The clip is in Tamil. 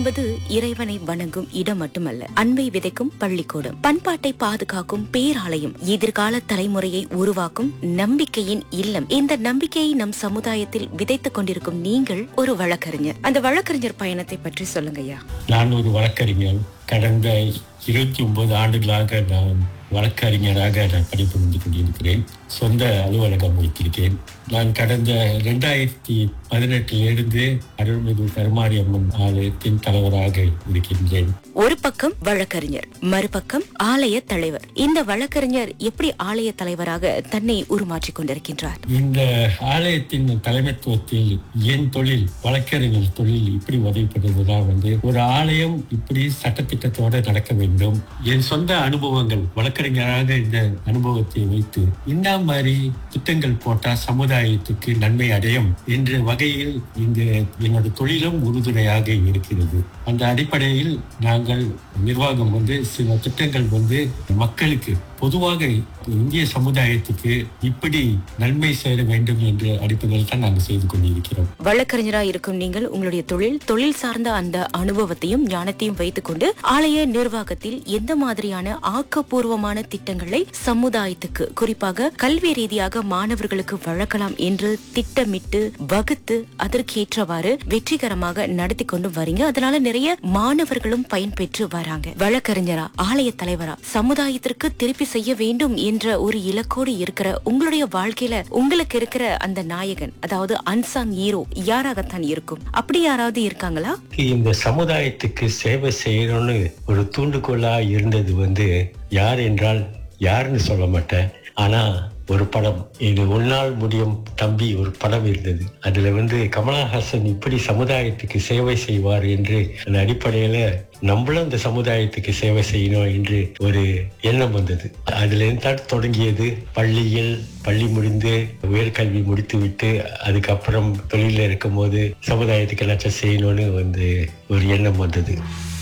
என்பது இறைவனை வணங்கும் இடம் மட்டுமல்ல அன்பை விதைக்கும் பள்ளிக்கூடம் பண்பாட்டை பாதுகாக்கும் பேராலயம் எதிர்கால தலைமுறையை உருவாக்கும் நம்பிக்கையின் இல்லம் இந்த நம்பிக்கையை நம் சமுதாயத்தில் விதைத்துக் கொண்டிருக்கும் நீங்கள் ஒரு வழக்கறிஞர் அந்த வழக்கறிஞர் பயணத்தை பற்றி சொல்லுங்க ஐயா நான் ஒரு வழக்கறிஞர் கடந்த இருபத்தி ஒன்பது ஆண்டுகளாக நான் வழக்கறிஞராக நான் பணிபுரிந்து கொண்டிருக்கிறேன் சொந்த அலுவலகம் வைத்திருக்கேன் நான் கடந்த ரெண்டாயிரத்தி பதினெட்டிலிருந்து அருள்மிகு கருமாரியம்மன் ஆலயத்தின் தலைவராக இருக்கின்றேன் ஒரு பக்கம் வழக்கறிஞர் மறுபக்கம் ஆலய தலைவர் இந்த வழக்கறிஞர் எப்படி ஆலய தலைவராக தன்னை உருமாற்றிக் கொண்டிருக்கின்றார் இந்த ஆலயத்தின் தலைமைத்துவத்தில் என் தொழில் வழக்கறிஞர் தொழில் இப்படி உதவிப்படுவதுதான் வந்து ஒரு ஆலயம் இப்படி சட்டத்திட்டத்தோட நடக்க வேண்டும் என் சொந்த அனுபவங்கள் வழக்கறிஞராக இந்த அனுபவத்தை வைத்து இந்த மாதிரி திட்டங்கள் போட்டா சமுதாயத்துக்கு நன்மை அடையும் என்ற வகையில் இந்த என்னோட தொழிலும் உறுதுணையாக இருக்கிறது அந்த அடிப்படையில் நாங்கள் நிர்வாகம் வந்து சில திட்டங்கள் வந்து மக்களுக்கு பொதுவாக இந்திய சமுதாயத்துக்கு இப்படி நன்மை சேர வேண்டும் என்ற அடிப்படையில் தான் நாங்கள் செய்து கொண்டிருக்கிறோம் வழக்கறிஞரா இருக்கும் நீங்கள் உங்களுடைய தொழில் தொழில் சார்ந்த அந்த அனுபவத்தையும் ஞானத்தையும் வைத்துக்கொண்டு ஆலய நிர்வாகத்தில் எந்த மாதிரியான ஆக்கப்பூர்வமான திட்டங்களை சமுதாயத்துக்கு குறிப்பாக கல்வி ரீதியாக மாணவர்களுக்கு வழங்கலாம் என்று திட்டமிட்டு வகுத்து அதற்கேற்றவாறு வெற்றிகரமாக நடத்தி கொண்டு வரீங்க அதனால நிறைய மாணவர்களும் பயன்பெற்று வராங்க வழக்கறிஞரா ஆலய தலைவரா சமுதாயத்திற்கு திருப்பி செய்ய வேண்டும் என்ற ஒரு இலக்கோடு இருக்கிற உங்களுடைய வாழ்க்கையில உங்களுக்கு இருக்கிற அந்த நாயகன் அதாவது அன்சாங் ஹீரோ யாராகத்தான் இருக்கும் அப்படி யாராவது இருக்காங்களா இந்த சமுதாயத்துக்கு சேவை செய்யணும்னு ஒரு தூண்டுகோலா இருந்தது வந்து யார் என்றால் யாருன்னு சொல்ல மாட்டேன் ஆனா ஒரு படம் இது உன்னால் முடியும் தம்பி ஒரு படம் இருந்தது அதுல வந்து கமலஹாசன் இப்படி சமுதாயத்துக்கு சேவை செய்வார் என்று அந்த அடிப்படையில நம்மளும் இந்த சமுதாயத்துக்கு சேவை செய்யணும் என்று ஒரு எண்ணம் வந்தது அதுல இருந்து தான் தொடங்கியது பள்ளியில் பள்ளி முடிந்து உயர்கல்வி முடித்து விட்டு அதுக்கப்புறம் தொழில இருக்கும் போது சமுதாயத்துக்கு ஏதாச்சும் செய்யணும்னு வந்து ஒரு எண்ணம் வந்தது